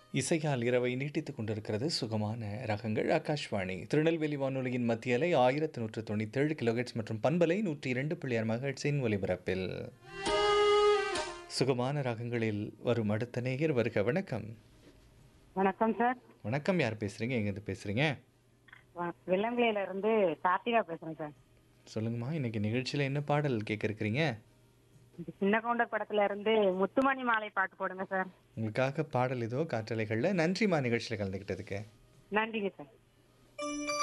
இசையால் இரவை நீட்டித்துக் கொண்டிருக்கிறது சுகமான ரகங்கள் ஆகாஷ்வாணி திருநெல்வேலி வானொலியின் மத்திய அலை ஆயிரத்தி நூற்று தொண்ணூத்தேழு கிலோஹெட்ஸ் மற்றும் பண்பலை நூற்றி இரண்டு புள்ளியார் மகட்ஸின் ஒலிபரப்பில் சுகமான ரகங்களில் வரும் அடுத்த நேயர் வருக வணக்கம் வணக்கம் சார் வணக்கம் யார் பேசுறீங்க எங்கேருந்து பேசுறீங்க வ- வெள்ளங்கிளையில இருந்து கார்த்திகா பேசுறேன் சார் சொல்லுங்கம்மா இன்னைக்கு நிகழ்ச்சியில் என்ன பாடல் கேட்க இருக்கிறீங்க இந்த சின்ன கவுண்டர் படத்துல இருந்து முத்துமணி மாலை பாட்டு போடுங்க சார் உங்களுக்காக பாடல் இதோ காற்றலைகளில் நன்றிமா நிகழ்ச்சியில் கலந்துக்கிட்டதுக்கு நன்றிங்க சார்